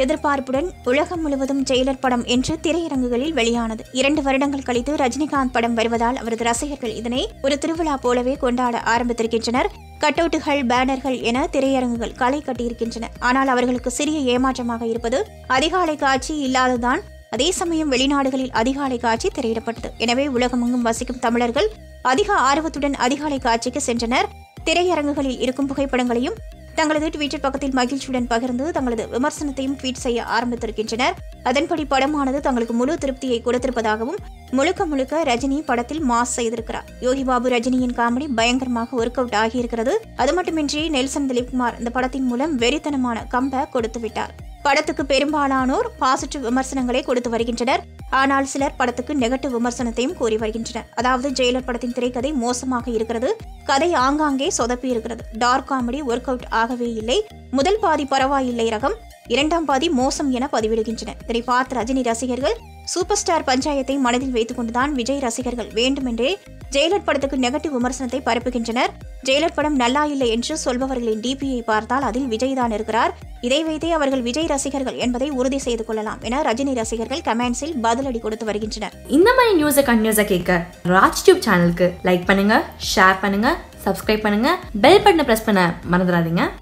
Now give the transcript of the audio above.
எதிர்பார்ப்புடன் உலகம் முழுவதும் ஜெயிலர் படம் என்று திரையரங்குகளில் வெளியானது இரண்டு வருடங்கள் கழித்து ரஜினிகாந்த் படம் வருவதால் அவரது ரசிகர்கள் இதனை ஒரு திருவிழா போலவே கொண்டாட ஆரம்பித்திருக்கின்றனர் கட்டவுட்டுகள் பேனர்கள் என திரையரங்குகள் களை கட்டியிருக்கின்றன ஆனால் அவர்களுக்கு சிறிய ஏமாற்றமாக இருப்பது அதிகாலை காட்சி இல்லாததுதான் அதே சமயம் வெளிநாடுகளில் அதிகாலை காட்சி திரையிடப்பட்டது எனவே உலகமெங்கும் வசிக்கும் தமிழர்கள் அதிக ஆர்வத்துடன் அதிகாலை காட்சிக்கு சென்றனர் திரையரங்குகளில் இருக்கும் புகைப்படங்களையும் தங்களது ட்விட்டர் பக்கத்தில் மகிழ்ச்சியுடன் பகிர்ந்து தங்களது விமர்சனத்தையும் ட்வீட் செய்ய ஆரம்பித்திருக்கின்றனர் அதன்படி படமானது தங்களுக்கு முழு திருப்தியை கொடுத்திருப்பதாகவும் முழுக்க முழுக்க ரஜினி படத்தில் மாஸ் செய்திருக்கிறார் யோகி பாபு ரஜினியின் காமெடி பயங்கரமாக ஒர்க் அவுட் ஆகியிருக்கிறது அது மட்டுமின்றி நெல்சன் திலீப்குமார் இந்த படத்தின் மூலம் வெறித்தனமான கம்பேக் கொடுத்து விட்டார் படத்துக்கு பெரும்பாலானோர் பாசிட்டிவ் விமர்சனங்களை கொடுத்து வருகின்றனர் ஆனால் சிலர் படத்துக்கு நெகட்டிவ் விமர்சனத்தையும் கூறி வருகின்றனர் அதாவது ஜெயிலர் படத்தின் திரைக்கதை மோசமாக இருக்கிறது கதை ஆங்காங்கே சொதப்பி இருக்கிறது டார்க் காமெடி ஒர்க் அவுட் ஆகவே இல்லை முதல் பாதி பரவாயில்லை ரகம் இரண்டாம் பாதி மோசம் என பதிவிடுகின்றனர் இதை பார்த்த ரஜினி ரசிகர்கள் சூப்பர் ஸ்டார் பஞ்சாயத்தை மனதில் வைத்துக் கொண்டுதான் விஜய் ரசிகர்கள் வேண்டுமென்றே ஜெயிலர் படத்துக்கு நெகட்டிவ் விமர்சனத்தை பரப்புகின்றனர் ஜெயிலர் படம் நல்லா இல்லை என்று சொல்பவர்களின் டிபியை பார்த்தால் அதில் விஜய் தான் இருக்கிறார் இதை வைத்தே அவர்கள் விஜய் ரசிகர்கள் என்பதை உறுதி செய்து கொள்ளலாம் என ரஜினி ரசிகர்கள் கமெண்ட்ஸில் பதிலடி கொடுத்து வருகின்றனர் இந்த மாதிரி நியூஸை கண்டினியூஸாக கேட்க ராஜ் டியூப் சேனலுக்கு லைக் பண்ணுங்க ஷேர் பண்ணுங்க சப்ஸ்கிரைப் பண்ணுங்க பெல் பட்டனை ப்ரெஸ் பண்ண மறந்துடாதீங்க